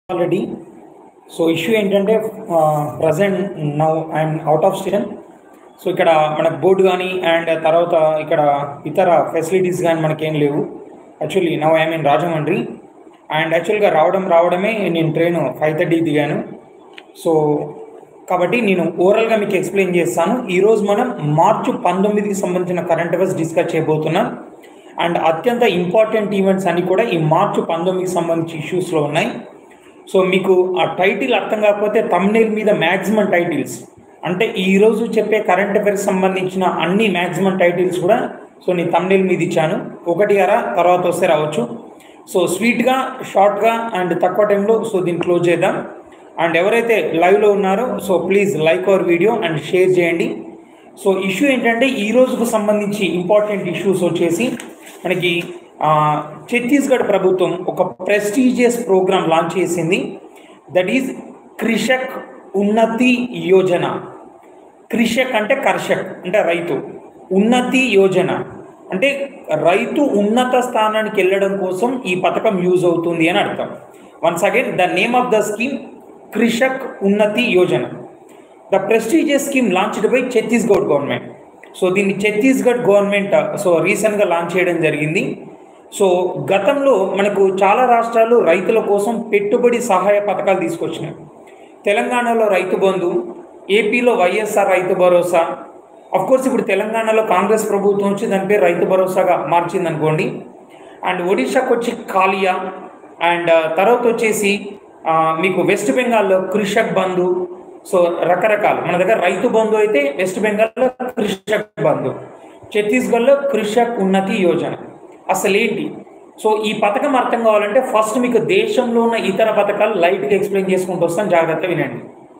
already so issue ఏంటంటే present now I'm out of station so ఇక్కడ మనకు board కానీ అండ్ తర్వాత ఇక్కడ ఇతర ఫెసిలిటీస్ కానీ మనకేం లేవు actually now I'm in Rajahmundry and యాక్చువల్గా రావడం రావడమే నేను ట్రైన్ ఫైవ్ థర్టీ దిగాను సో కాబట్టి నేను ఓవరాల్గా మీకు ఎక్స్ప్లెయిన్ చేస్తాను ఈరోజు మనం మార్చి పంతొమ్మిదికి సంబంధించిన కరెంట్ అఫైర్స్ డిస్కస్ చేయబోతున్నాం అండ్ అత్యంత ఇంపార్టెంట్ ఈవెంట్స్ అన్ని కూడా ఈ మార్చి పంతొమ్మిదికి సంబంధించి ఇష్యూస్లో ఉన్నాయి సో మీకు ఆ టైటిల్ అర్థం కాకపోతే తమ్నేల్ మీద మ్యాక్సిమం టైటిల్స్ అంటే ఈరోజు చెప్పే కరెంట్ అఫైర్స్ సంబంధించిన అన్ని మ్యాక్సిమం టైటిల్స్ కూడా సో నేను తమ్నేల్ మీద ఇచ్చాను ఒకటి అరా తర్వాత వస్తే రావచ్చు సో స్వీట్గా షార్ట్గా అండ్ తక్కువ టైంలో సో దీన్ని క్లోజ్ చేద్దాం అండ్ ఎవరైతే లైవ్లో ఉన్నారో so please like our video and share చేయండి సో ఇష్యూ ఏంటంటే ఈ రోజుకు సంబంధించి ఇంపార్టెంట్ ఇష్యూస్ వచ్చేసి మనకి ఆ, ఛత్తీస్గఢ్ ప్రభుత్వం ఒక ప్రెస్టీజియస్ ప్రోగ్రామ్ లాంచ్ చేసింది దట్ ఈజ్ కృషక్ ఉన్నతి యోజన కృషక్ అంటే కర్షక్ అంటే రైతు ఉన్నతి యోజన అంటే రైతు ఉన్నత స్థానానికి వెళ్ళడం కోసం ఈ పథకం యూజ్ అవుతుంది అని అర్థం once again the name of the scheme Krishak Unnati Yojana the prestigious scheme launched by Chhattisgarh government so దీన్ని ఛత్తీస్గఢ్ గవర్నమెంట్ సో రీసెంట్గా లాంచ్ చేయడం జరిగింది సో గతంలో మనకు చాలా రాష్ట్రాలు రైతుల కోసం పెట్టుబడి సహాయ పథకాలు తీసుకొచ్చినాయి తెలంగాణలో రైతు బంధు ఏపీలో వైఎస్ఆర్ రైతు భరోసా కోర్స్ ఇప్పుడు తెలంగాణలో కాంగ్రెస్ ప్రభుత్వం వచ్చి దాని పేరు రైతు భరోసాగా మార్చింది అనుకోండి అండ్ ఒడిశాకు వచ్చి కాలియా అండ్ తర్వాత వచ్చేసి ఆ, మీకు వెస్ట్ బెంగాల్లో కృషక్ బంధు సో రకరకాలు మన దగ్గర రైతు బంధు అయితే వెస్ట్ బెంగాల్లో కృషక్ బంధు ఛత్తీస్గఢ్లో కృషక్ ఉన్నతి యోజన అసలు ఏంటి సో ఈ పథకం అర్థం కావాలంటే ఫస్ట్ మీకు దేశంలో ఉన్న ఇతర పథకాలు లైట్గా ఎక్స్ప్లెయిన్ చేసుకుంటూ వస్తాను జాగ్రత్త వినండి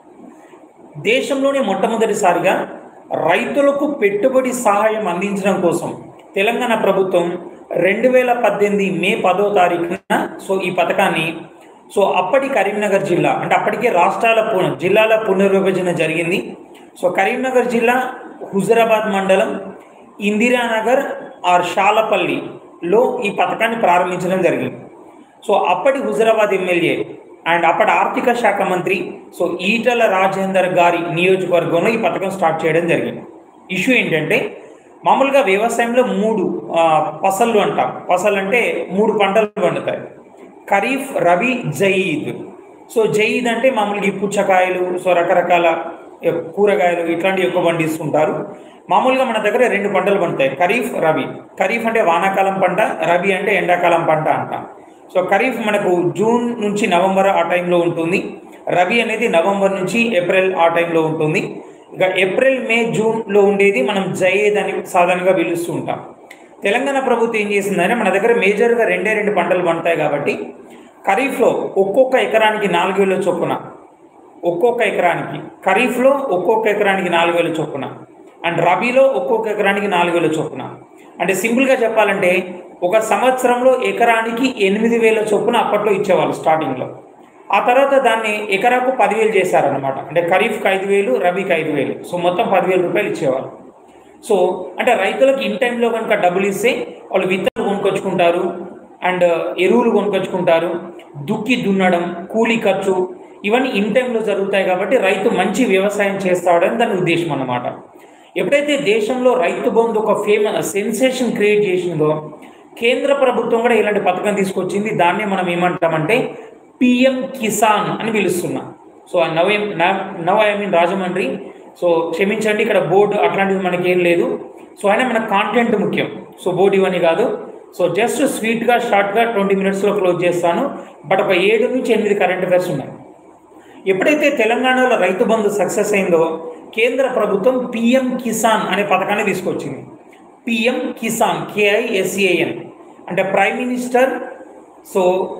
దేశంలోనే మొట్టమొదటిసారిగా రైతులకు పెట్టుబడి సహాయం అందించడం కోసం తెలంగాణ ప్రభుత్వం రెండు వేల పద్దెనిమిది మే పదో తారీఖున సో ఈ పథకాన్ని సో అప్పటి కరీంనగర్ జిల్లా అంటే అప్పటికే రాష్ట్రాల పు- జిల్లాల పునర్విభజన జరిగింది సో కరీంనగర్ జిల్లా హుజరాబాద్ మండలం ఇందిరానగర్ ఆర్ షాలపల్లిలో ఈ పథకాన్ని ప్రారంభించడం జరిగింది సో అప్పటి హుజరాబాద్ ఎమ్మెల్యే అండ్ అప్పటి ఆర్థిక శాఖ మంత్రి సో ఈటల రాజేందర్ గారి నియోజకవర్గంలో ఈ పథకం స్టార్ట్ చేయడం జరిగింది ఇష్యూ ఏంటంటే మామూలుగా వ్యవసాయంలో మూడు ఆ, పసళ్ళు అంటాం పసలు అంటే మూడు పంటలు పండుతాయి ఖరీఫ్ రబీ జయీద్ సో జయీద్ అంటే మామూలుగా ఈ పుచ్చకాయలు సో రకరకాల ఎ, కూరగాయలు ఇట్లాంటివి ఎక్కువ పండిస్తుంటారు మామూలుగా మన దగ్గర రెండు పంటలు పండుతాయి ఖరీఫ్ రబీ ఖరీఫ్ అంటే వానాకాలం పంట రబీ అంటే ఎండాకాలం పంట అంటాం సో ఖరీఫ్ మనకు జూన్ నుంచి నవంబర్ ఆ టైంలో ఉంటుంది రబీ అనేది నవంబర్ నుంచి ఏప్రిల్ ఆ టైంలో ఉంటుంది ఇక ఏప్రిల్ మే జూన్లో ఉండేది మనం జయేద్ అని సాధారణంగా పిలుస్తూ ఉంటాం తెలంగాణ ప్రభుత్వం ఏం చేసిందంటే మన దగ్గర మేజర్గా రెండే రెండు పంటలు పండుతాయి కాబట్టి ఖరీఫ్లో ఒక్కొక్క ఎకరానికి నాలుగు వేల చొప్పున ఒక్కొక్క ఎకరానికి ఖరీఫ్లో ఒక్కొక్క ఎకరానికి నాలుగు వేల చొప్పున అండ్ రబీలో ఒక్కొక్క ఎకరానికి నాలుగు వేల చొప్పున అంటే సింపుల్గా చెప్పాలంటే ఒక సంవత్సరంలో ఎకరానికి ఎనిమిది వేల చొప్పున అప్పట్లో ఇచ్చేవాళ్ళు స్టార్టింగ్లో ఆ తర్వాత దాన్ని ఎకరాకు పదివేలు చేశారనమాట అంటే ఖరీఫ్కి ఐదు వేలు రబీకి ఐదు వేలు సో మొత్తం పదివేల రూపాయలు ఇచ్చేవాళ్ళు సో అంటే రైతులకు ఇన్ టైంలో కనుక డబ్బులు ఇస్తే వాళ్ళు విత్తనాలు కొనుక్కొచ్చుకుంటారు అండ్ ఎరువులు కొనుక్కొచ్చుకుంటారు దుక్కి దున్నడం కూలీ ఖర్చు ఇవన్నీ ఇన్ టైంలో జరుగుతాయి కాబట్టి రైతు మంచి వ్యవసాయం చేస్తాడని దాని ఉద్దేశం అన్నమాట ఎప్పుడైతే దేశంలో రైతు బంధు ఒక ఫేమస్ సెన్సేషన్ క్రియేట్ చేసిందో కేంద్ర ప్రభుత్వం కూడా ఇలాంటి పథకం తీసుకొచ్చింది దాన్నే మనం ఏమంటామంటే పిఎం కిసాన్ అని పిలుస్తున్నాం so now now I mean Rajahmundry so క్షమించండి ఇక్కడ బోర్డు అట్లాంటిది మనకి ఏం లేదు సో అయినా మనకు కాంటెంట్ ముఖ్యం సో బోర్డు ఇవన్నీ కాదు సో జస్ట్ స్వీట్గా షార్ట్గా ట్వంటీ మినిట్స్లో క్లోజ్ చేస్తాను బట్ ఒక ఏడు నుంచి ఎనిమిది కరెంట్ అఫైర్స్ ఉన్నాయి ఎప్పుడైతే తెలంగాణలో రైతు బంధు సక్సెస్ అయిందో కేంద్ర ప్రభుత్వం పిఎం కిసాన్ అనే పథకాన్ని తీసుకొచ్చింది పిఎం కిసాన్ కేఐఎస్ఏఎన్ అంటే prime minister so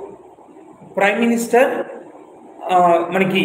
prime minister ఆ, మనకి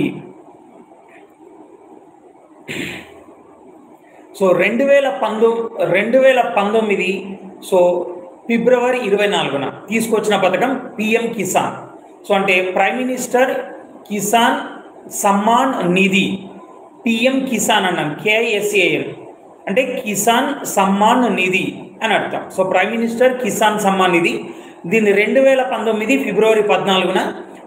సో రెండు వేల పంతొమ్మిది రెండు వేల పంతొమ్మిది సో ఫిబ్రవరి ఇరవై నాలుగున తీసుకొచ్చిన పథకం పిఎం కిసాన్ సో అంటే prime minister Kisan Samman Nidhi PM Kisan అన్నాం కేఐఎస్ఏఎన్ అంటే కిసాన్ సమ్మాన్ నిధి అని అర్థం so prime minister Kisan Samman Nidhi దీన్ని రెండు వేల పంతొమ్మిది ఫిబ్రవరి పద్నాలుగున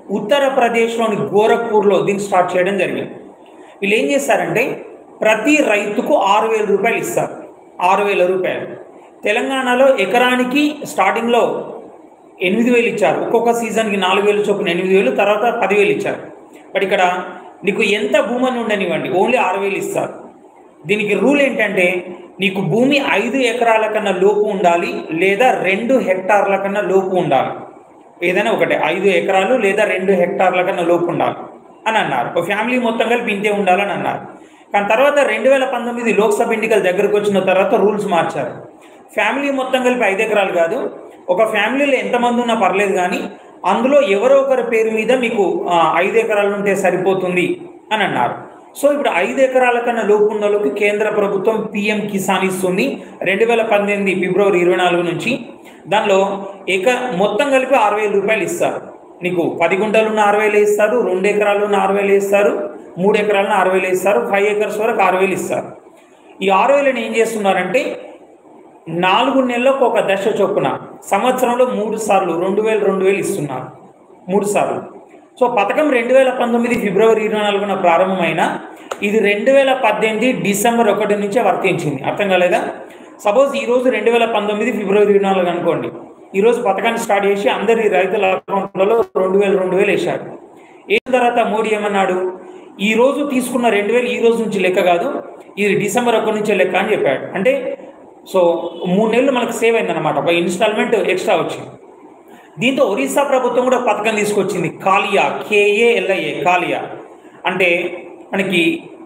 ఉత్తరప్రదేశ్లోని గోరఖ్పూర్లో దీన్ని స్టార్ట్ చేయడం జరిగింది వీళ్ళు ఏం చేస్తారంటే ప్రతి రైతుకు ఆరు వేల రూపాయలు ఇస్తారు ఆరు వేల రూపాయలు తెలంగాణలో ఎకరానికి స్టార్టింగ్లో ఎనిమిది వేలు ఇచ్చారు ఒక్కొక్క సీజన్కి నాలుగు వేలు చొప్పున ఎనిమిది వేలు తర్వాత పదివేలు ఇచ్చారు బట్ ఇక్కడ నీకు ఎంత భూమని ఉండనివ్వండి ఓన్లీ ఆరు వేలు ఇస్తారు దీనికి రూల్ ఏంటంటే నీకు భూమి ఐదు ఎకరాల కన్నా లోపు ఉండాలి లేదా రెండు హెక్టార్ల కన్నా లోపు ఉండాలి ఏదైనా ఒకటే ఐదు ఎకరాలు లేదా రెండు హెక్టార్ల కన్నా లోపు ఉండాలి అని అన్నారు ఒక ఫ్యామిలీ మొత్తం కలిపి ఇంతే ఉండాలని అన్నారు కానీ తర్వాత రెండు వేల పంతొమ్మిది లోక్సభ ఎన్నికలు దగ్గరకు వచ్చిన తర్వాత రూల్స్ మార్చారు ఫ్యామిలీ మొత్తం కలిపి ఐదు ఎకరాలు కాదు ఒక ఫ్యామిలీలో ఎంతమంది ఉన్నా పర్లేదు కానీ అందులో ఎవరో ఒకరి పేరు మీద మీకు ఆ, ఐదు ఎకరాలు ఉంటే సరిపోతుంది అని అన్నారు సో ఇప్పుడు ఐదు ఎకరాల కన్నా లోపు ఉన్న వాళ్ళకి కేంద్ర ప్రభుత్వం పిఎం కిసాన్ ఇస్తుంది రెండు వేల పద్దెనిమిది ఫిబ్రవరి ఇరవై నాలుగు నుంచి దానిలో ఏక మొత్తం కలిపి ఆరు వేల రూపాయలు ఇస్తారు నీకు పది గుంటలు ఉన్న ఆరు వేలు ఇస్తారు రెండు ఎకరాలు ఉన్న ఆరు వేలు ఇస్తారు మూడు ఎకరాలను ఆరు వేలు ఇస్తారు ఫైవ్ ఎకర్స్ వరకు ఆరు వేలు ఇస్తారు ఈ ఆరు వేలను ఏం చేస్తున్నారంటే నాలుగు నెలలకు ఒక దశ చొప్పున సంవత్సరంలో మూడు సార్లు రెండు వేలు రెండు వేలు ఇస్తున్నారు మూడు సార్లు సో పథకం రెండు వేల పంతొమ్మిది ఫిబ్రవరి ఇరవై నాలుగున ప్రారంభమైన ఇది రెండు వేల పద్దెనిమిది డిసెంబర్ ఒకటి నుంచే వర్తించింది అర్థం కాలేదా సపోజ్ ఈరోజు రెండు వేల పంతొమ్మిది ఫిబ్రవరి ఇరవై నాలుగు అనుకోండి ఈరోజు పథకాన్ని స్టార్ట్ చేసి అందరి రైతుల అకౌంట్లలో రెండు వేలు రెండు వేలు వేశారు వేసిన తర్వాత మోడీ ఏమన్నాడు ఈ రోజు తీసుకున్న రెండు వేలు ఈ రోజు నుంచి లెక్క కాదు ఇది డిసెంబర్ ఒకటి నుంచే లెక్క అని చెప్పాడు అంటే సో మూడు నెలలు మనకు సేవ్ అయిందన్నమాట ఒక ఇన్స్టాల్మెంట్ ఎక్స్ట్రా వచ్చింది దీంతో ఒరిస్సా ప్రభుత్వం కూడా ఒక పథకం తీసుకొచ్చింది కాలియా కేఏఎల్ఐఏ కాలియా అంటే మనకి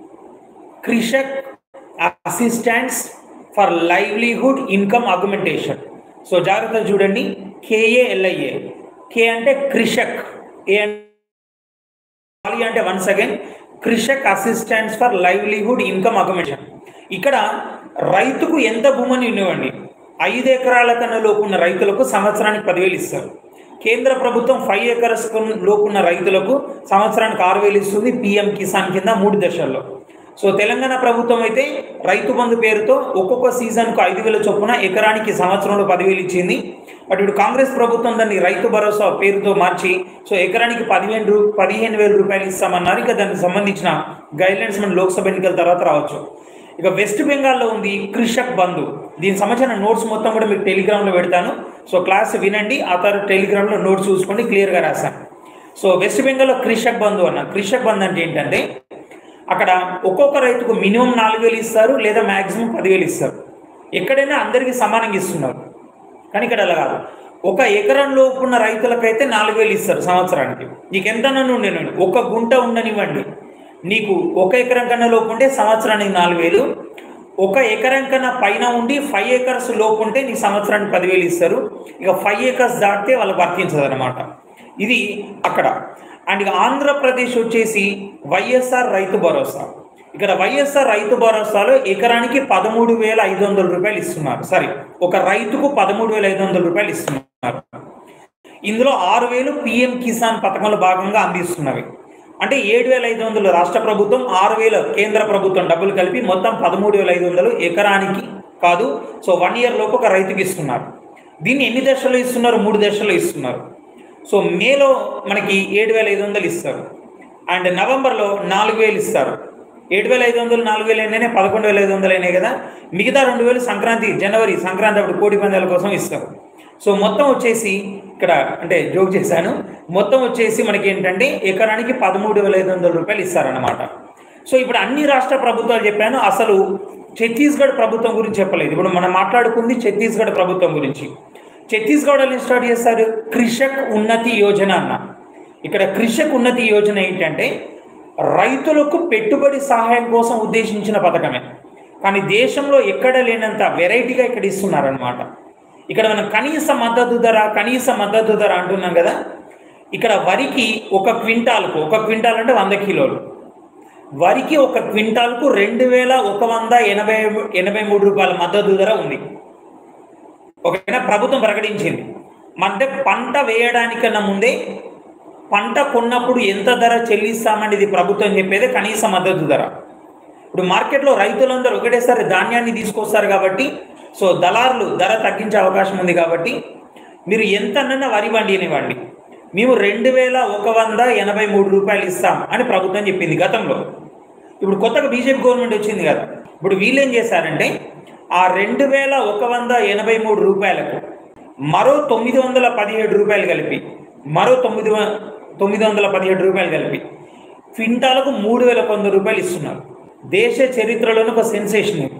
Krishak assistance for livelihood income augmentation so జాగ్రత్తగా చూడండి కేఏఎల్ఐఏ కే అంటే కృషక్ ఏ అంటే ఖాళీ అంటే once again Krishak assistance for livelihood income augmentation ఇక్కడ రైతుకు ఎంత భూమిని ఇవ్వండి ఐదు ఎకరాల కన్నా లోపు ఉన్న రైతులకు సంవత్సరానికి పదివేలు ఇస్తారు కేంద్ర ప్రభుత్వం ఫైవ్ ఎకర్స్ లోపు ఉన్న రైతులకు సంవత్సరానికి ఆరు వేలు ఇస్తుంది పిఎం కిసాన్ కింద మూడు దశల్లో సో తెలంగాణ ప్రభుత్వం అయితే రైతు బంధు పేరుతో ఒక్కొక్క సీజన్కు ఐదు వేల చొప్పున ఎకరానికి సంవత్సరంలో పదివేలు ఇచ్చింది బట్ ఇప్పుడు కాంగ్రెస్ ప్రభుత్వం దాన్ని రైతు భరోసా పేరుతో మార్చి సో ఎకరానికి పదిహేను రూ పదిహేను వేల రూపాయలు ఇస్తామన్నారు ఇక దానికి సంబంధించిన గైడ్లైన్స్ మన లోక్సభ ఎన్నికల తర్వాత రావచ్చు ఇక వెస్ట్ బెంగాల్లో ఉంది కృషక్ బంధు దీనికి సంబంధించిన నోట్స్ మొత్తం కూడా మీకు టెలిగ్రామ్లో పెడతాను సో క్లాస్ వినండి ఆ తర్వాత టెలిగ్రామ్లో నోట్స్ చూసుకొని క్లియర్గా రాశాను సో వెస్ట్ బెంగాల్లో కృషక్ బంధు అన్న కృషక్ బంధు అంటే ఏంటంటే అక్కడ ఒక్కొక్క రైతుకు మినిమం నాలుగు వేలు ఇస్తారు లేదా మ్యాక్సిమం పదివేలు ఇస్తారు ఎక్కడైనా అందరికీ సమానంగా ఇస్తున్నారు కానీ ఇక్కడ అలా కాదు ఒక ఎకరంలో ఉన్న రైతులకైతే నాలుగు వేలు ఇస్తారు సంవత్సరానికి నీకు ఎంత ఉండనివ్వండి ఒక గుంట ఉండనివ్వండి నీకు ఒక ఎకరం కన్నా లోపు ఉంటే సంవత్సరానికి నాలుగు వేలు ఒక ఎకరం కన్నా పైన ఉండి ఫైవ్ ఏకర్స్ లోపు ఉంటే నీకు సంవత్సరానికి పదివేలు ఇస్తారు ఇక ఫైవ్ ఏకర్స్ దాటితే వాళ్ళకి వర్తించదు అనమాట ఇది అక్కడ అండ్ ఇక ఆంధ్రప్రదేశ్ వచ్చేసి వైఎస్ఆర్ రైతు భరోసా ఇక్కడ వైఎస్ఆర్ రైతు భరోసాలో ఎకరానికి పదమూడు వేల ఐదు వందల రూపాయలు ఇస్తున్నారు సారీ ఒక రైతుకు పదమూడు వేల ఐదు వందల రూపాయలు ఇస్తున్నారు ఇందులో ఆరు వేలు పిఎం కిసాన్ పథకంలో భాగంగా అందిస్తున్నవి అంటే ఏడు వేల ఐదు వందలు రాష్ట్ర ప్రభుత్వం ఆరు వేల కేంద్ర ప్రభుత్వం డబ్బులు కలిపి మొత్తం పదమూడు వేల ఐదు వందలు ఎకరానికి కాదు సో వన్ ఇయర్ లోపు ఒక రైతుకి ఇస్తున్నారు దీన్ని ఎన్ని దశల్లో ఇస్తున్నారు మూడు దశల్లో ఇస్తున్నారు సో మేలో మనకి ఏడు వేల ఐదు వందలు ఇస్తారు అండ్ నవంబర్లో నాలుగు వేలు ఇస్తారు ఏడు వేల ఐదు వందలు నాలుగు వేలు అయినాయి పదకొండు వేల ఐదు వందలు అయినాయి కదా మిగతా రెండు వేలు సంక్రాంతి జనవరి సంక్రాంతి అప్పుడు కోడి పందాల కోసం ఇస్తారు సో మొత్తం వచ్చేసి ఇక్కడ అంటే జోక్ చేశాను మొత్తం వచ్చేసి మనకి ఏంటంటే ఎకరానికి పదమూడు వేల ఐదు వందల రూపాయలు ఇస్తారన్నమాట సో ఇప్పుడు అన్ని రాష్ట్ర ప్రభుత్వాలు చెప్పాను అసలు ఛత్తీస్గఢ్ ప్రభుత్వం గురించి చెప్పలేదు ఇప్పుడు మనం మాట్లాడుకుంది ఛత్తీస్గఢ్ ప్రభుత్వం గురించి ఛత్తీస్గఢ్ వాళ్ళు స్టార్ట్ చేస్తారు కృషక్ ఉన్నతి యోజన అన్న ఇక్కడ కృషక్ ఉన్నతి యోజన ఏంటంటే రైతులకు పెట్టుబడి సహాయం కోసం ఉద్దేశించిన పథకమే కానీ దేశంలో ఎక్కడ లేనంత వెరైటీగా ఇక్కడ ఇస్తున్నారనమాట ఇక్కడ మనం కనీస మద్దతు ధర కనీస మద్దతు ధర అంటున్నాం కదా ఇక్కడ వరికి ఒక క్వింటాల్కు ఒక క్వింటాల్ అంటే వంద కిలోలు వరికి ఒక క్వింటాల్కు రెండు వేల ఒక వంద ఎనభై ఎనభై మూడు రూపాయల మద్దతు ధర ఉంది ఓకేనా ప్రభుత్వం ప్రకటించింది అంటే పంట వేయడానికన్నా ముందే పంట కొన్నప్పుడు ఎంత ధర చెల్లిస్తామనేది ప్రభుత్వం చెప్పేదే కనీస మద్దతు ధర ఇప్పుడు మార్కెట్లో రైతులందరూ ఒకటేసారి ధాన్యాన్ని తీసుకొస్తారు కాబట్టి సో దళారులు ధర తగ్గించే అవకాశం ఉంది కాబట్టి మీరు ఎంతనన్నా వరి వండినివ్వండి మేము రెండు వేల ఒక వంద ఎనభై మూడు రూపాయలు ఇస్తాం అని ప్రభుత్వం చెప్పింది గతంలో ఇప్పుడు కొత్తగా బీజేపీ గవర్నమెంట్ వచ్చింది కదా ఇప్పుడు వీళ్ళు ఏం చేశారంటే ఆ రెండు వేల ఒక వంద ఎనభై మూడు రూపాయలకు మరో తొమ్మిది వందల పదిహేడు రూపాయలు కలిపి మరో తొమ్మిది వ- తొమ్మిది వందల పదిహేడు రూపాయలు కలిపి క్వింటాలకు మూడు వేల వంద రూపాయలు ఇస్తున్నారు దేశ చరిత్రలోని ఒక సెన్సేషన్ ఇది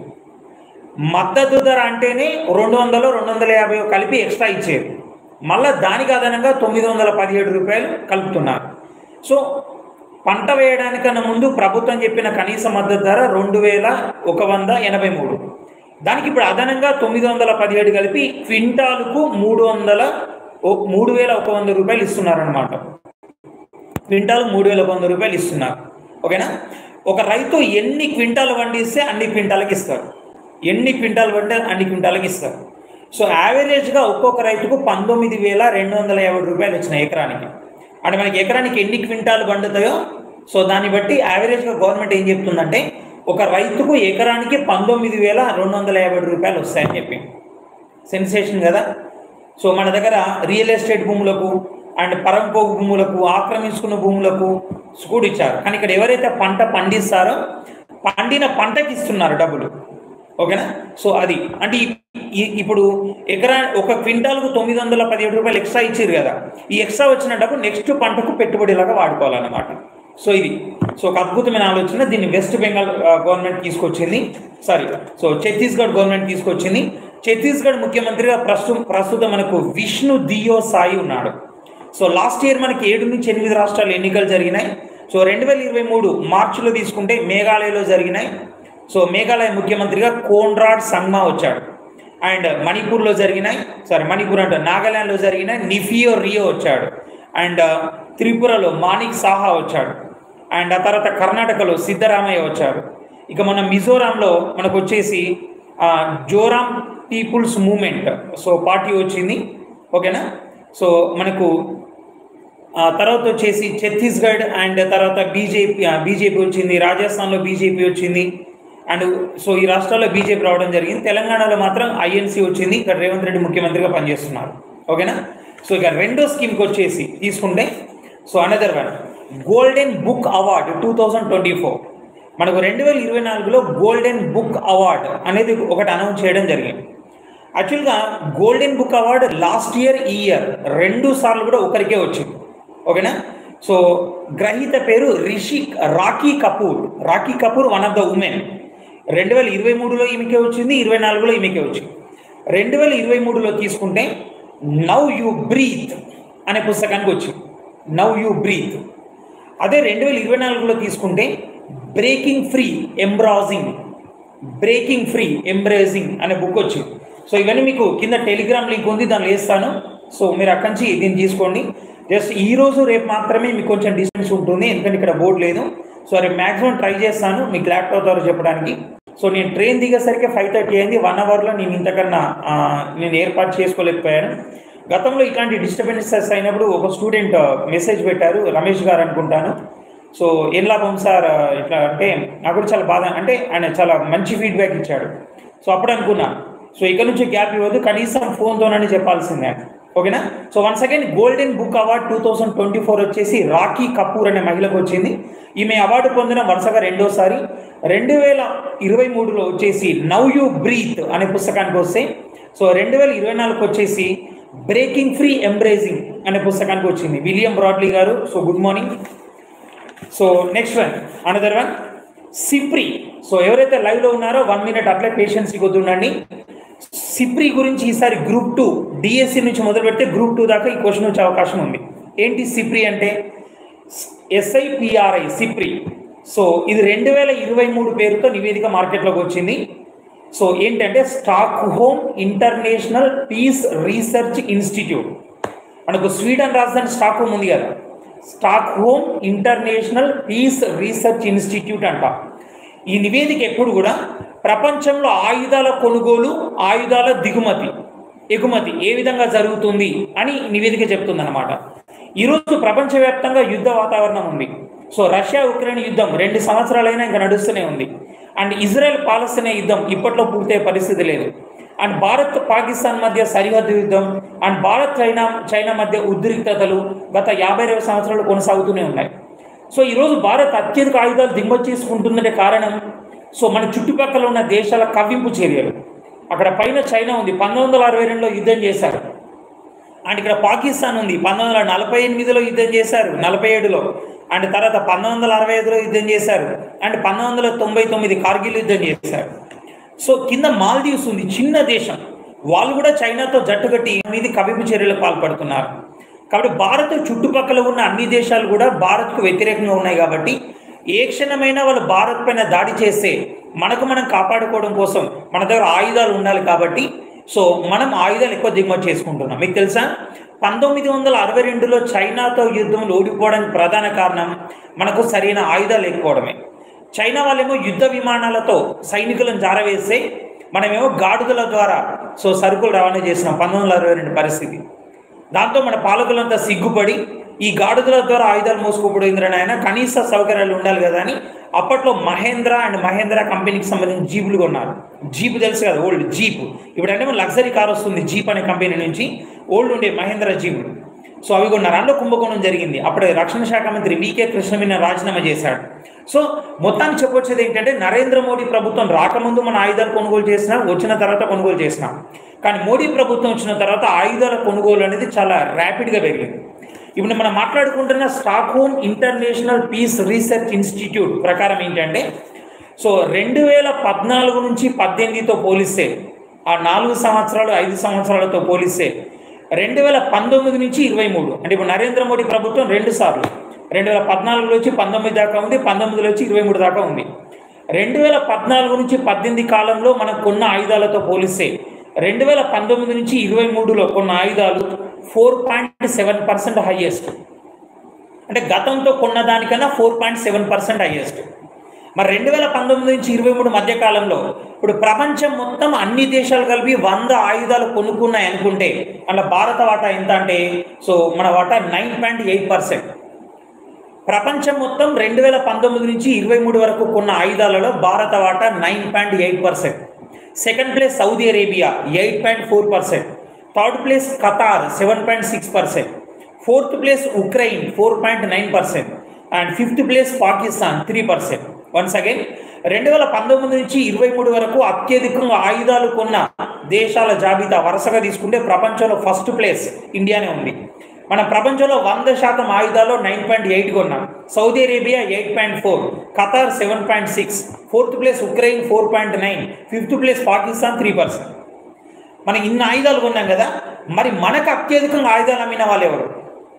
మద్దతు ధర అంటేనే రెండు వందలు రెండు వందల యాభై కలిపి ఎక్స్ట్రా ఇచ్చేది మళ్ళా దానికి అదనంగా తొమ్మిది వందల పదిహేడు రూపాయలు కలుపుతున్నారు సో పంట వేయడానికన్నా ముందు ప్రభుత్వం చెప్పిన కనీస మద్దతు ధర రెండు వేల ఒక వంద ఎనభై మూడు దానికి ఇప్పుడు అదనంగా తొమ్మిది వందల పదిహేడు కలిపి క్వింటాలుకు మూడు వందల ఓ- మూడు వేల ఒక వంద రూపాయలు ఇస్తున్నారనమాట క్వింటాల్ మూడు వేల వంద రూపాయలు ఇస్తున్నారు ఓకేనా ఒక రైతు ఎన్ని క్వింటాలు పండిస్తే అన్ని క్వింటాలకి ఇస్తారు ఎన్ని క్వింటాలు పండితే అన్ని క్వింటాలకి ఇస్తారు సో యావరేజ్గా ఒక్కొక్క రైతుకు పంతొమ్మిది వేల రెండు వందల యాభై రూపాయలు వచ్చినాయి ఎకరానికి అంటే మనకి ఎకరానికి ఎన్ని క్వింటాలు పండుతాయో సో దాన్ని బట్టి యావరేజ్గా గవర్నమెంట్ ఏం చెప్తుందంటే ఒక రైతుకు ఎకరానికి పంతొమ్మిది వేల రెండు వందల యాభై రూపాయలు వస్తాయని చెప్పి సెన్సేషన్ కదా సో మన దగ్గర రియల్ ఎస్టేట్ భూములకు అండ్ పరంపోగు భూములకు ఆక్రమించుకున్న భూములకు కూడా ఇచ్చారు కానీ ఇక్కడ ఎవరైతే పంట పండిస్తారో పండిన పంటకి ఇస్తున్నారు డబ్బులు ఓకేనా సో అది అంటే ఈ- ఈ- ఇప్పుడు ఎకరా ఒక క్వింటాల్కు తొమ్మిది వందల పదిహేడు రూపాయలు ఎక్స్ట్రా ఇచ్చారు కదా ఈ ఎక్స్ట్రా వచ్చిన డబ్బు నెక్స్ట్ పంటకు పెట్టుబడిలాగా వాడుకోవాలన్నమాట సో ఇది సో ఒక అద్భుతమైన ఆలోచన దీన్ని వెస్ట్ బెంగాల్ ఆ, గవర్నమెంట్ తీసుకొచ్చింది సారీ సో ఛత్తీస్గఢ్ గవర్నమెంట్ తీసుకొచ్చింది ఛత్తీస్గఢ్ ముఖ్యమంత్రిగా ప్రస్తుతం ప్రస్తుతం మనకు విష్ణు దియో సాయి ఉన్నాడు సో లాస్ట్ ఇయర్ మనకి ఏడు నుంచి ఎనిమిది రాష్ట్రాలు ఎన్నికలు జరిగినాయి సో రెండు వేల ఇరవై మూడు మార్చిలో తీసుకుంటే మేఘాలయలో జరిగినాయి సో మేఘాలయ ముఖ్యమంత్రిగా కోన్రాడ్ సంగ్మా వచ్చాడు అండ్ మణిపూర్లో జరిగినాయి సారీ మణిపూర్ అంటే నాగాలాండ్లో జరిగినాయి నిఫియో రియో వచ్చాడు అండ్ త్రిపురలో మాణిక్ సాహా వచ్చాడు అండ్ ఆ తర్వాత కర్ణాటకలో సిద్ధరామయ్య వచ్చారు ఇక మన మిజోరాంలో మనకు వచ్చేసి ఆ, Zoram People's Movement so party వచ్చింది ఓకేనా సో మనకు ఆ తర్వాత వచ్చేసి ఛత్తీస్గఢ్ అండ్ తర్వాత బీజేపీ బీజేపీ వచ్చింది రాజస్థాన్లో బీజేపీ వచ్చింది అండ్ సో ఈ రాష్ట్రాల్లో బీజేపీ రావడం జరిగింది తెలంగాణలో మాత్రం ఐఎన్సీ వచ్చింది ఇక్కడ రేవంత్ రెడ్డి ముఖ్యమంత్రిగా పనిచేస్తున్నారు ఓకేనా సో ఇక రెండో స్కీమ్కి వచ్చేసి తీసుకుంటే so another one golden book award two thousand twenty four మనకు రెండు వేల ఇరవై నాలుగులో గోల్డెన్ బుక్ అవార్డ్ అనేది ఒకటి అనౌన్స్ చేయడం జరిగింది యాక్చువల్గా golden book award last year ఈ ఇయర్ రెండు సార్లు కూడా ఒకరికే వచ్చింది ఓకేనా సో గ్రహీత పేరు Rishi Rakhi Kapoor Rakhi Kapoor one of the women రెండు వేల ఇరవై మూడులో ఈమెకే వచ్చింది ఇరవై నాలుగులో ఈమెకే వచ్చింది రెండు వేల ఇరవై మూడులో తీసుకుంటే నవ్ యూ బ్రీత్ అనే పుస్తకానికి వచ్చింది నవ్ యూ బ్రీత్ అదే రెండు వేల ఇరవై నాలుగులో తీసుకుంటే breaking free embracing breaking free embracing అనే బుక్ వచ్చింది సో ఇవన్నీ మీకు కింద టెలిగ్రామ్ లింక్ ఉంది దాన్ని వేస్తాను సో మీరు అక్కడి నుంచి దీన్ని తీసుకోండి జస్ట్ ఈ రోజు రేపు మాత్రమే మీకు కొంచెం డిస్టెన్స్ ఉంటుంది ఎందుకంటే ఇక్కడ బోర్డు లేదు సో రేపు మ్యాక్సిమం ట్రై చేస్తాను మీకు ల్యాప్టాప్ ద్వారా చెప్పడానికి సో నేను ట్రైన్ దిగేసరికి ఫైవ్ థర్టీ అయింది వన్ అవర్లో నేను ఇంతకన్నా ఆ, నేను ఏర్పాటు చేసుకోలేకపోయాను గతంలో ఇట్లాంటి డిస్టర్బెన్సెస్ అయినప్పుడు ఒక స్టూడెంట్ మెసేజ్ పెట్టారు రమేష్ గారు అనుకుంటాను సో ఏం లాభం సార్ ఇట్లా అంటే నాకు కూడా చాలా బాధ అంటే ఆయన చాలా మంచి ఫీడ్బ్యాక్ ఇచ్చాడు సో అప్పుడు అనుకున్నా సో ఇక్కడ నుంచి గ్యాప్ ఇవ్వదు కనీసం ఫోన్తోనని చెప్పాల్సిందే ఓకేనా so once again golden book award two thousand twenty four వచ్చేసి రాఖీ కపూర్ అనే మహిళకు వచ్చింది ఈమె అవార్డు పొందిన వరుసగా రెండోసారి రెండు వేల ఇరవై మూడులో వచ్చేసి నవ్ యూ బ్రీత్ అనే పుస్తకానికి వస్తే సో రెండు వేల ఇరవై నాలుగుకి వచ్చేసి బ్రేకింగ్ ఫ్రీ ఎంబ్రేజింగ్ అనే పుస్తకానికి వచ్చింది విలియం బ్రాడ్లీ గారు so good morning so next one another one SIPRI so ఎవరైతే లైవ్లో ఉన్నారో వన్ మినిట్ అట్లే పేషెన్స్ కొద్దుండండి సిప్రి గురించి ఈసారి గ్రూప్ టూ డిఎస్సి నుంచి మొదలు పెడితే గ్రూప్ టూ దాకా ఈ క్వశ్చన్ వచ్చే అవకాశం ఉంది ఏంటి సిప్రి అంటే ఎస్ఐపిఆర్ఐ సిప్రి సో ఇది రెండు వేల ఇరవై మూడు పేరుతో నివేదిక మార్కెట్లోకి వచ్చింది సో ఏంటంటే Stockholm International Peace Research Institute మనకు స్వీడన్ రాజధాని స్టాక్ హోమ్ ఉంది కదా Stockholm International Peace Research Institute అంట ఈ నివేదిక ఎప్పుడు కూడా ప్రపంచంలో ఆయుధాల కొనుగోలు ఆయుధాల దిగుమతి ఎగుమతి ఏ విధంగా జరుగుతుంది అని నివేదిక చెప్తుందన్నమాట ఈరోజు ప్రపంచవ్యాప్తంగా యుద్ధ వాతావరణం ఉంది సో రష్యా ఉక్రెయిన్ యుద్ధం రెండు సంవత్సరాలైనా ఇంకా నడుస్తూనే ఉంది అండ్ ఇజ్రాయెల్ పాలస్తీనా యుద్ధం ఇప్పట్లో పూర్తయ్యే పరిస్థితి లేదు అండ్ భారత్ పాకిస్తాన్ మధ్య సరిహద్దు యుద్ధం అండ్ భారత్ చైనా చైనా మధ్య ఉద్రిక్తతలు గత యాభై ఇరవై సంవత్సరాలు కొనసాగుతూనే ఉన్నాయి సో ఈరోజు భారత్ అత్యధిక ఆయుధాలు దిగుమతి చేసుకుంటుందంటే కారణం సో మన చుట్టుపక్కల ఉన్న దేశాల కవ్వింపు చర్యలు అక్కడ పైన చైనా ఉంది పంతొమ్మిది వందల అరవై రెండులో యుద్ధం చేశారు అండ్ ఇక్కడ పాకిస్తాన్ ఉంది పంతొమ్మిది వందల నలభై ఎనిమిదిలో యుద్ధం చేశారు నలభై ఏడులో అండ్ తర్వాత పంతొమ్మిది వందల అరవై ఐదులో యుద్ధం చేశారు అండ్ పంతొమ్మిది వందల తొంభై తొమ్మిది కార్గిల్ యుద్ధం చేశారు సో కింద మాల్దీవ్స్ ఉంది చిన్న దేశం వాళ్ళు కూడా చైనాతో జట్టుకట్టి మీద కవిపు చర్యలకు పాల్పడుతున్నారు కాబట్టి భారత్ చుట్టుపక్కల ఉన్న అన్ని దేశాలు కూడా భారత్కు వ్యతిరేకంగా ఉన్నాయి కాబట్టి ఏ క్షణమైనా వాళ్ళు భారత్ పైన దాడి చేస్తే మనకు మనం కాపాడుకోవడం కోసం మన దగ్గర ఆయుధాలు ఉండాలి కాబట్టి సో మనం ఆయుధాలు ఎక్కువ దిగుమతి చేసుకుంటున్నాం మీకు తెలుసా పంతొమ్మిది వందల అరవై రెండులో చైనాతో యుద్ధంలో ఓడిపోవడానికి ప్రధాన కారణం మనకు సరైన ఆయుధాలు లేకపోవడమే చైనా వాళ్ళేమో యుద్ధ విమానాలతో సైనికులను జారవేస్తే మనమేమో గాడుదల ద్వారా సో సరుకులు రవాణా చేసినాం పంతొమ్మిది వందల అరవై రెండు పరిస్థితి దాంతో మన పాలకులంతా సిగ్గుపడి ఈ గాడుదల ద్వారా ఆయుధాలు మోసుకుపోయింద్ర ఆయన కనీస సౌకర్యాలు ఉండాలి కదా అని అప్పట్లో మహేంద్ర అండ్ మహేంద్ర కంపెనీకి సంబంధించిన జీపులు కొన్నారు జీప్ తెలుసు కదా ఓల్డ్ జీప్ ఇప్పుడు అంటే లగ్జరీ కార్ వస్తుంది జీప్ అనే కంపెనీ నుంచి ఓల్డ్ ఉండే మహేంద్ర జీపులు సో అవి కొన్నారు అందులో కుంభకోణం జరిగింది అప్పుడు రక్షణ శాఖ మంత్రి వికే కృష్ణమీన రాజీనామా చేశాడు సో మొత్తానికి చెప్పొచ్చేది ఏంటంటే నరేంద్ర మోడీ ప్రభుత్వం రాకముందు మన ఆయుధాలు కొనుగోలు చేసినా వచ్చిన తర్వాత కొనుగోలు చేసినాం కానీ మోడీ ప్రభుత్వం వచ్చిన తర్వాత ఆయుధాల కొనుగోలు అనేది చాలా ర్యాపిడ్గా పెరిగింది ఇప్పుడు మనం మాట్లాడుకుంటున్న Stockholm International Peace Research Institute ప్రకారం ఏంటంటే సో రెండు వేల పద్నాలుగు నుంచి పద్దెనిమిదితో పోలిస్తే ఆ నాలుగు సంవత్సరాలు ఐదు సంవత్సరాలతో పోలిస్తే రెండు వేల పంతొమ్మిది నుంచి ఇరవై మూడు అంటే ఇప్పుడు నరేంద్ర మోడీ ప్రభుత్వం రెండు సార్లు రెండు వేల పద్నాలుగులో వచ్చి పంతొమ్మిది దాకా ఉంది పంతొమ్మిదిలో వచ్చి ఇరవై మూడు దాకా ఉంది రెండు వేల పద్నాలుగు నుంచి పద్దెనిమిది కాలంలో మనం కొన్న ఆయుధాలతో పోలిస్తే రెండు వేల పంతొమ్మిది నుంచి ఇరవై మూడులో కొన్న ఆయుధాలు four point seven percent highest అంటే గతంతో కొన్న దానికన్నా four point seven percent highest మరి రెండు వేల పంతొమ్మిది నుంచి ఇరవై మూడు మధ్య కాలంలో ఇప్పుడు ప్రపంచం మొత్తం అన్ని దేశాలు కలిపి వంద ఆయుధాలు కొనుక్కున్నాయి అనుకుంటే అలా భారత వాటా ఎంత అంటే సో మన వాటా నైన్ పాయింట్ ఎయిట్ పర్సెంట్ ప్రపంచం మొత్తం రెండు వేల పంతొమ్మిది నుంచి ఇరవై మూడు వరకు కొన్న ఆయుధాలలో భారత వాటా nine point eight percent second place Saudi Arabia eight point four percent third place Qatar seven point six percent fourth place Ukraine four point nine percent and fifth place Pakistan three percent once again రెండు వేల పంతొమ్మిది నుంచి ఇరవై మూడు వరకు అత్యధికంగా ఆయుధాలు కొన్న దేశాల జాబితా వరుసగా తీసుకుంటే ప్రపంచంలో ఫస్ట్ ప్లేస్ ఇండియానే ఉంది మన ప్రపంచంలో వంద శాతం ఆయుధాలు నైన్ పాయింట్ ఎయిట్ కొన్నాం Saudi Arabia eight point four Qatar seven point six fourth place Ukraine four point nine fifth place Pakistan three percent మనం ఇన్ని ఆయుధాలు కొన్నాం కదా మరి మనకు అత్యధికంగా ఆయుధాలు అమ్మిన వాళ్ళు ఎవరు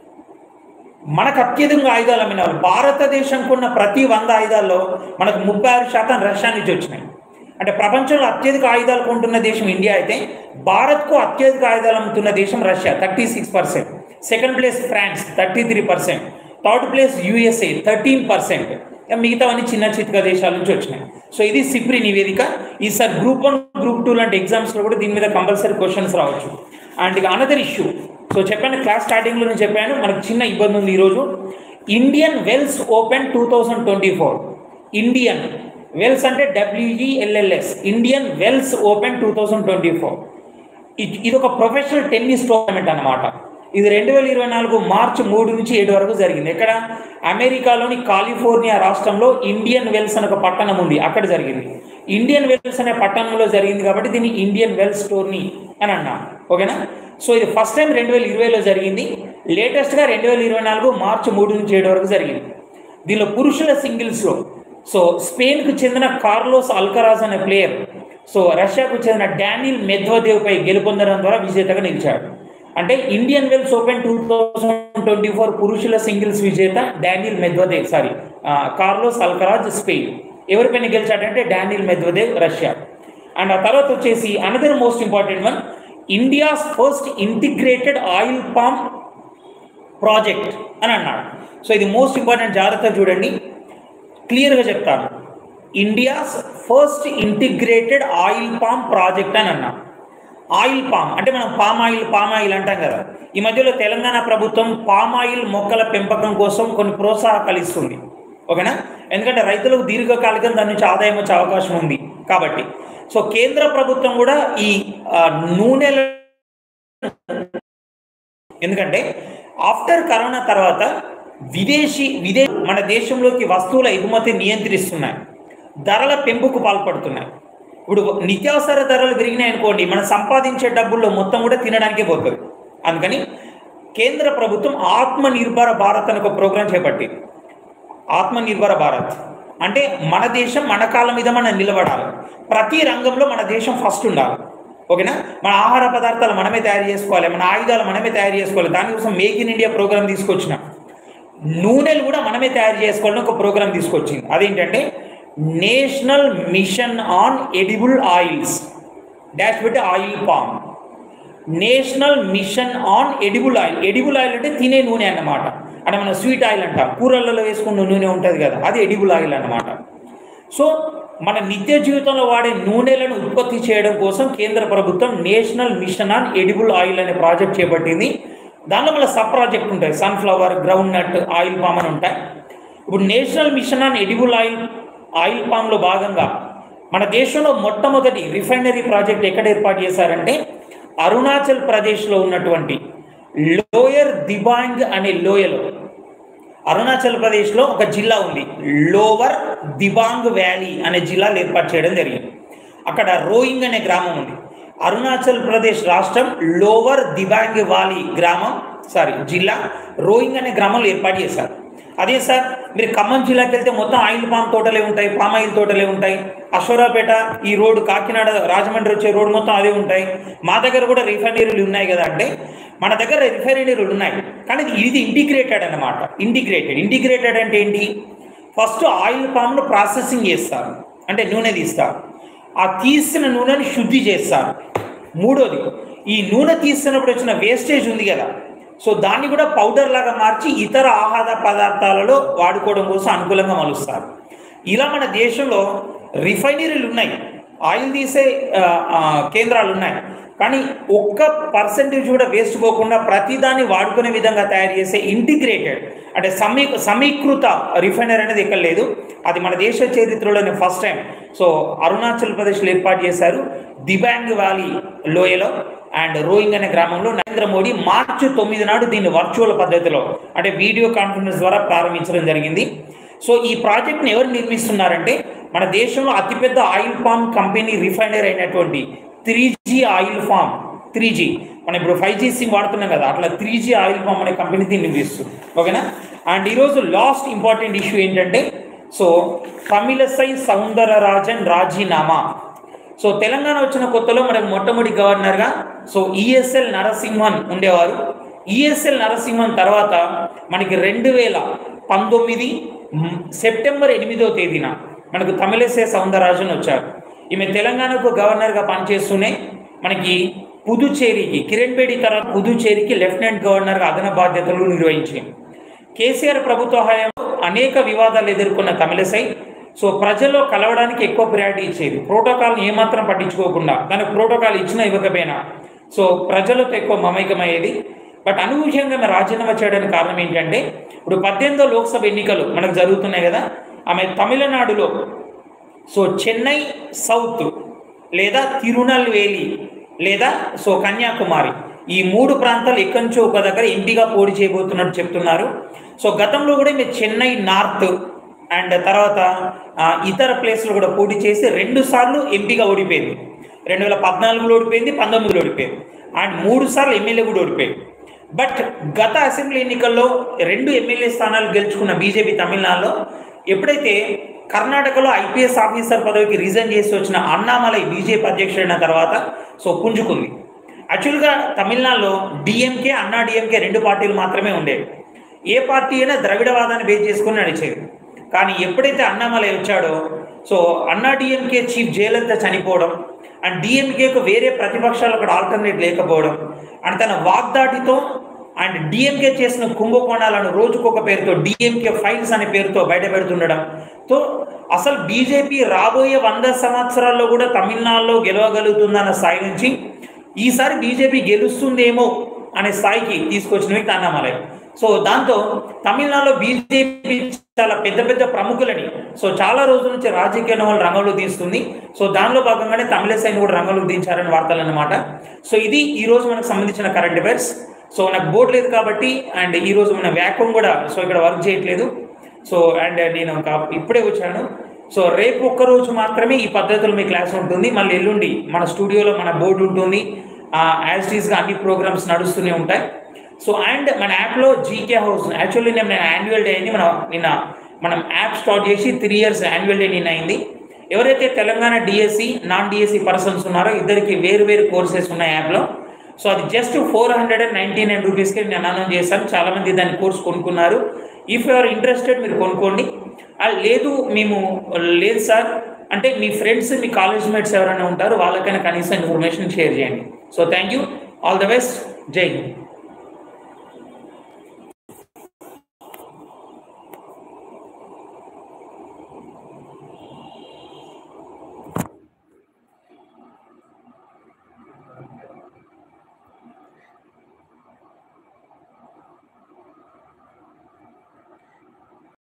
మనకు అత్యధికంగా ఆయుధాలు అమ్మిన వాళ్ళు భారతదేశం కొన్న ప్రతి వంద ఆయుధాల్లో మనకు ముప్పై ఆరు శాతం రష్యా నుంచి వచ్చినాయి అంటే ప్రపంచంలో అత్యధిక ఆయుధాలు కొంటున్న దేశం ఇండియా అయితే భారత్కు అత్యధిక ఆయుధాలు అమ్ముతున్న దేశం Russia thirty six percent second place France thirty three percent third place USA thirteen percent మిగతావన్నీ చిన్న చిత్క దేశాల నుంచి వచ్చినాయి సో ఇది సిప్రి నివేదిక ఈసారి గ్రూప్ వన్ గ్రూప్ టూ లాంటి ఎగ్జామ్స్లో కూడా దీని మీద కంపల్సరీ క్వశ్చన్స్ రావచ్చు అండ్ ఇక అనదర్ ఇష్యూ సో చెప్పాను క్లాస్ స్టార్టింగ్లో నేను చెప్పాను మనకు చిన్న ఇబ్బంది ఉంది ఈరోజు Indian Wells Open two thousand twenty four Indian Wells అంటే WELLS Indian Wells Open two thousand twenty four ఇది ఒక ప్రొఫెషనల్ టెన్నిస్ టోర్నమెంట్ అనమాట ఇది రెండు వేల ఇరవై నాలుగు మార్చి మూడు నుంచి ఏడు వరకు జరిగింది ఎక్కడ అమెరికాలోని కాలిఫోర్నియా రాష్ట్రంలో ఇండియన్ వెల్స్ అనే ఒక పట్టణం ఉంది అక్కడ జరిగింది ఇండియన్ వెల్స్ అనే పట్టణంలో జరిగింది కాబట్టి దీన్ని ఇండియన్ వెల్స్ టోర్నీ అని అన్నాం ఓకేనా సో ఇది ఫస్ట్ టైం రెండు వేల ఇరవైలో జరిగింది లేటెస్ట్గా రెండు వేల ఇరవై నాలుగు మార్చి మూడు నుంచి ఏడు వరకు జరిగింది దీనిలో పురుషుల సింగిల్స్లో సో స్పెయిన్కు చెందిన కార్లోస్ అల్కరాజ్ అనే ప్లేయర్ సో రష్యాకు చెందిన డానిల్ మెద్వదేవ్ పై గెలుపొందడం ద్వారా విజేతగా నిలిచాడు అంటే Indian Wells Open two thousand twenty four పురుషుల సింగిల్స్ విజేత Daniil Medvedev sorry Carlos Alcaraz Spain ఎవరిపైన గెలిచాడంటే డానిల్ మెద్వదేవ్ రష్యా అండ్ ఆ తర్వాత వచ్చేసి another most important one India's first integrated oil palm project అని అన్నాడు సో ఇది మోస్ట్ ఇంపార్టెంట్ జాగ్రత్త చూడండి క్లియర్గా చెప్తాను India's first integrated oil palm project అని అన్నా ఆయిల్ పామ్ అంటే మనం పామ్ ఆయిల్ పామ్ ఆయిల్ అంటాం కదా ఈ మధ్యలో తెలంగాణ ప్రభుత్వం పామ్ ఆయిల్ మొక్కల పెంపకం కోసం కొన్ని ప్రోత్సాహకాలు ఇస్తుంది ఓకేనా ఎందుకంటే రైతులకు దీర్ఘకాలికం దాని నుంచి ఆదాయం వచ్చే అవకాశం ఉంది కాబట్టి సో కేంద్ర ప్రభుత్వం కూడా ఈ ఆ, నూనెల ఎందుకంటే ఆఫ్టర్ కరోనా తర్వాత విదేశీ విదే మన దేశంలోకి వస్తువుల ఎగుమతి నియంత్రిస్తున్నాయి ధరల పెంపుకు పాల్పడుతున్నాయి ఇప్పుడు నిత్యావసర ధరలు పెరిగినాయి అనుకోండి మనం సంపాదించే డబ్బుల్లో మొత్తం కూడా తినడానికే పోతుంది అందుకని కేంద్ర ప్రభుత్వం ఆత్మ నిర్భర భారత్ అని ఒక ప్రోగ్రాం చేపట్టింది ఆత్మ నిర్భర భారత్ అంటే మన దేశం మన కాళ్ళ మీద మనం నిలబడాలి ప్రతి రంగంలో మన దేశం ఫస్ట్ ఉండాలి ఓకేనా మన ఆహార పదార్థాలు మనమే తయారు చేసుకోవాలి మన ఆయుధాలు మనమే తయారు చేసుకోవాలి దానికోసం మేక్ ఇన్ ఇండియా ప్రోగ్రామ్ తీసుకొచ్చిన నూనెలు కూడా మనమే తయారు చేసుకోవాలని ఒక ప్రోగ్రామ్ తీసుకొచ్చింది అదేంటంటే national mission on edible oils dash పెట్టి oil palm national mission on edible oil edible oil అంటే తినే నూనె అన్నమాట అంటే మనం స్వీట్ ఆయిల్ అంటాం కూరలలో వేసుకున్న నూనె ఉంటుంది కదా అది ఎడిబుల్ ఆయిల్ అన్నమాట సో మన నిత్య జీవితంలో వాడే నూనెలను ఉత్పత్తి చేయడం కోసం కేంద్ర ప్రభుత్వం national mission on edible oil అనే ప్రాజెక్ట్ చేపట్టింది దానిలో మళ్ళీ సబ్ ప్రాజెక్ట్ ఉంటాయి sunflower groundnut oil palm అని ఉంటాయి ఇప్పుడు national mission on edible oil oil పామ్లో భాగంగా మన దేశంలో మొట్టమొదటి రిఫైనరీ ప్రాజెక్ట్ ఎక్కడ ఏర్పాటు చేశారంటే అరుణాచల్ ప్రదేశ్లో ఉన్నటువంటి లోయర్ దిబాంగ్ అనే లోయలో అరుణాచల్ ప్రదేశ్లో ఒక జిల్లా ఉంది లోవర్ దిబాంగ్ వ్యాలీ అనే జిల్లాలు ఏర్పాటు చేయడం జరిగింది అక్కడ రోయింగ్ అనే గ్రామం ఉంది అరుణాచల్ ప్రదేశ్ రాష్ట్రం లోవర్ దిబాంగ్ వ్యాలీ గ్రామం సారీ జిల్లా రోయింగ్ అనే గ్రామంలో ఏర్పాటు చేశారు అదే సార్ మీరు ఖమ్మం జిల్లాకి వెళ్తే మొత్తం ఆయిల్ పామ్ తోటలే ఉంటాయి పామ్ ఆయిల్ తోటలే ఉంటాయి అశ్వరాపేట ఈ రోడ్డు కాకినాడ రాజమండ్రి వచ్చే రోడ్డు మొత్తం అదే ఉంటాయి మా దగ్గర కూడా రిఫైనరీలు ఉన్నాయి కదా అంటే మన దగ్గర రిఫైనరీలు ఉన్నాయి కానీ ఇది ఇంటిగ్రేటెడ్ అన్నమాట ఇంటిగ్రేటెడ్ ఇంటిగ్రేటెడ్ అంటే ఏంటి ఫస్ట్ ఆయిల్ పామ్ను ప్రాసెసింగ్ చేస్తారు అంటే నూనె తీస్తారు ఆ తీసిన నూనెని శుద్ధి చేస్తారు మూడోది ఈ నూనె తీస్తున్నప్పుడు వచ్చిన వేస్టేజ్ ఉంది కదా సో దాన్ని కూడా పౌడర్ లాగా మార్చి ఇతర ఆహార పదార్థాలలో వాడుకోవడం కోసం అనుకూలంగా మలుస్తారు ఇలా మన దేశంలో రిఫైనరీలు ఉన్నాయి ఆయిల్ తీసే ఆ, ఆ, కేంద్రాలు ఉన్నాయి కానీ ఒక్క పర్సెంటేజ్ కూడా వేస్ట్ పోకుండా ప్రతిదాన్ని వాడుకునే విధంగా తయారు చేసే ఇంటిగ్రేటెడ్ అంటే సమీ సమీకృత రిఫైనరీ అనేది ఎక్కడ లేదు అది మన దేశ చరిత్రలోనే ఫస్ట్ టైం సో అరుణాచల్ ప్రదేశ్లో ఏర్పాటు చేశారు దిబాంగ్ వ్యాలీ లోయలో అండ్ రోయింగ్ అనే గ్రామంలో నరేంద్ర మోడీ మార్చి తొమ్మిది నాడు దీన్ని వర్చువల్ పద్ధతిలో అంటే వీడియో కాన్ఫరెన్స్ ద్వారా ప్రారంభించడం జరిగింది సో ఈ ప్రాజెక్ట్ని ఎవరు నిర్మిస్తున్నారంటే మన దేశంలో అతిపెద్ద ఆయిల్ పామ్ కంపెనీ రిఫైనరీ అయినటువంటి three G oil farm three G మనం ఇప్పుడు ఫైవ్ జీ సిమ్ వాడుతున్నాం కదా అట్లా త్రీ జీ ఆయిల్ ఫామ్ అనే కంపెనీ దీన్ని నిర్మిస్తుంది ఓకేనా అండ్ ఈరోజు లాస్ట్ ఇంపార్టెంట్ ఇష్యూ ఏంటంటే సో తమిళసై సౌందరరాజన్ రాజీనామా సో తెలంగాణ వచ్చిన కొత్తలో మనకు మొట్టమొదటి గవర్నర్గా సో ఈఎస్ఎల్ నరసింహన్ ఉండేవారు ఈఎస్ఎల్ నరసింహన్ తర్వాత మనకి రెండు వేల పంతొమ్మిది మ్, సెప్టెంబర్ ఎనిమిదో తేదీన మనకు తమిళసే సౌందరరాజన్ వచ్చారు ఈమె తెలంగాణకు గవర్నర్గా పనిచేస్తూనే మనకి పుదుచ్చేరికి కిరణ్ బేడి తర్వాత పుదుచ్చేరికి లెఫ్టినెంట్ గవర్నర్గా అదన బాధ్యతలు నిర్వహించింది కేసీఆర్ ప్రభుత్వ హయాంలో అనేక వివాదాలు ఎదుర్కొన్న తమిళసై సో ప్రజల్లో కలవడానికి ఎక్కువ ప్రయారిటీ ఇచ్చేది ప్రోటోకాల్ని ఏమాత్రం పట్టించుకోకుండా దానికి ప్రోటోకాల్ ఇచ్చినా ఇవ్వకపోయినా సో ప్రజలతో ఎక్కువ మమైకమయ్యేది బట్ అనూహ్యంగా ఆమె రాజీనామా చేయడానికి కారణం ఏంటంటే ఇప్పుడు పద్దెనిమిదో లోక్సభ ఎన్నికలు మనకు జరుగుతున్నాయి కదా ఆమె తమిళనాడులో సో చెన్నై సౌత్ లేదా తిరునల్వేలి లేదా సో కన్యాకుమారి ఈ మూడు ప్రాంతాలు ఎక్కడి నుంచో ఒక దగ్గర ఎంపీగా పోటీ చేయబోతున్నట్టు చెప్తున్నారు సో గతంలో కూడా ఈమె చెన్నై నార్త్ అండ్ తర్వాత ఆ, ఇతర ప్లేస్లో కూడా పోటీ చేసి రెండు సార్లు ఎంపీగా ఓడిపోయింది రెండు వేల పద్నాలుగులో ఓడిపోయింది పంతొమ్మిదిలో ఓడిపోయింది అండ్ మూడు సార్లు ఎమ్మెల్యే కూడా ఓడిపోయింది బట్ గత అసెంబ్లీ ఎన్నికల్లో రెండు ఎమ్మెల్యే స్థానాలు గెలుచుకున్న బీజేపీ తమిళనాడులో ఎప్పుడైతే కర్ణాటకలో ఐపీఎస్ ఆఫీసర్ పదవికి రిజైన్ చేసి వచ్చిన అన్నామలై బీజేపీ అధ్యక్షుడైన తర్వాత సో పుంజుకుంది యాక్చువల్గా తమిళనాడులో డిఎంకే అన్నా డిఎంకే రెండు పార్టీలు మాత్రమే ఉండేవి ఏ పార్టీ అయినా ద్రవిడవాదాన్ని బేస్ చేసుకుని నడిచేది కానీ ఎప్పుడైతే అన్నామలై వచ్చాడో సో అన్నా డిఎంకే చీఫ్ జయలలిత చనిపోవడం అండ్ డిఎంకేకు వేరే ప్రతిపక్షాలు అక్కడ ఆల్టర్నేట్ లేకపోవడం అండ్ తన వాగ్దాటితో అండ్ డిఎంకే చేసిన కుంభకోణాలను రోజుకొక పేరుతో డిఎంకే ఫైల్స్ అనే పేరుతో బయటపెడుతుండడం తో అసలు బీజేపీ రాబోయే వంద సంవత్సరాల్లో కూడా తమిళనాడులో గెలవగలుగుతుందన్న స్థాయి నుంచి ఈసారి బీజేపీ గెలుస్తుందేమో అనే స్థాయికి తీసుకొచ్చిన వ్యక్తి అన్నామలై సో దాంతో తమిళనాడులో బీజేపీ చాలా పెద్ద పెద్ద ప్రముఖులని సో చాలా రోజుల నుంచి రాజకీయ వాళ్ళు రంగంలో తీస్తుంది సో దానిలో భాగంగానే తమిళసైని కూడా రంగంలో దించారని వార్తలు అనమాట సో ఇది ఈ రోజు మనకు సంబంధించిన కరెంట్ అఫైర్స్ సో నాకు బోర్డు లేదు కాబట్టి అండ్ ఈ రోజు మన వ్యాక్యూమ్ కూడా సో ఇక్కడ వర్క్ చేయట్లేదు సో అండ్ నేను ఇంకా ఇప్పుడే వచ్చాను సో రేపు ఒక్క రోజు మాత్రమే ఈ పద్ధతిలో మీ క్లాస్ ఉంటుంది మళ్ళీ ఎల్లుండి మన స్టూడియోలో మన బోర్డు ఉంటుంది యాజ్ టీస్గా అన్ని ప్రోగ్రామ్స్ నడుస్తూనే ఉంటాయి సో అండ్ మన యాప్లో జీకే హౌస్ యాక్చువల్లీ నేను యాన్యువల్ డే అయింది మన నిన్న మనం యాప్ స్టార్ట్ చేసి త్రీ ఇయర్స్ యాన్యువల్ డే నిన్న అయింది ఎవరైతే Telangana DSC non DSC persons ఉన్నారో ఇద్దరికి వేరు వేరు కోర్సెస్ ఉన్నాయి యాప్లో సో అది just four hundred and ninety nine రూపీస్కి నేను అనౌన్స్ చేశాను చాలామంది దాని కోర్స్ కొనుక్కున్నారు ఇఫ్ యు ఆర్ ఇంట్రెస్టెడ్ మీరు కొనుక్కోండి ఆ, లేదు మేము లేదు సార్ అంటే మీ ఫ్రెండ్స్ మీ కాలేజ్ మేట్స్ ఎవరైనా ఉంటారో వాళ్ళకైనా కనీసం ఇన్ఫర్మేషన్ షేర్ చేయండి so thank you all the best జై హింద్